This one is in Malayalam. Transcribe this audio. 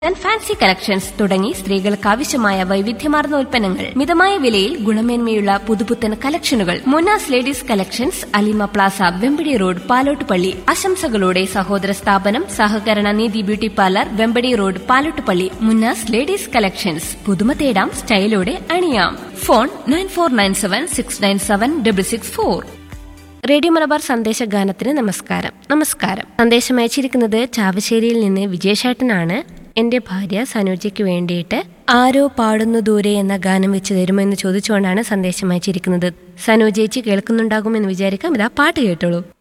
ആൻഡ് ഫാൻസി കളക്ഷൻസ് തുടങ്ങി സ്ത്രീകൾക്ക് ആവശ്യമായ വൈവിധ്യമാർന്ന ഉൽപ്പന്നങ്ങൾ മിതമായ വിലയിൽ ഗുണമേന്മയുള്ള പുതുപുത്തൻ കളക്ഷനുകൾ Munas ladies collections Alima plaza Vempadi road Palottupalli ആശംസകളോടെ സഹോദര സ്ഥാപനം സഹകരണ നീതി beauty parlour Vempadi road Palottupalli Munnas ladies collections പുതുമ തേടാം സ്റ്റൈലോടെ അണിയാം phone nine four nine seven six nine seven double six four radio Malabar സന്ദേശ ഗാനത്തിന് നമസ്കാരം നമസ്കാരം സന്ദേശം അയച്ചിരിക്കുന്നത് ചാവശ്ശേരിയിൽ നിന്ന് വിജയശേട്ടനാണ് എന്റെ ഭാര്യ സനോജയ്ക്ക് വേണ്ടിയിട്ട് ആരോ പാടുന്നു ദൂരെ എന്ന ഗാനം വെച്ച് തരുമോ എന്ന് ചോദിച്ചുകൊണ്ടാണ് സന്ദേശം അയച്ചിരിക്കുന്നത് സനോജേച്ചി കേൾക്കുന്നുണ്ടാകുമെന്ന് വിചാരിക്കാം ഇതാ പാട്ട് കേട്ടോളൂ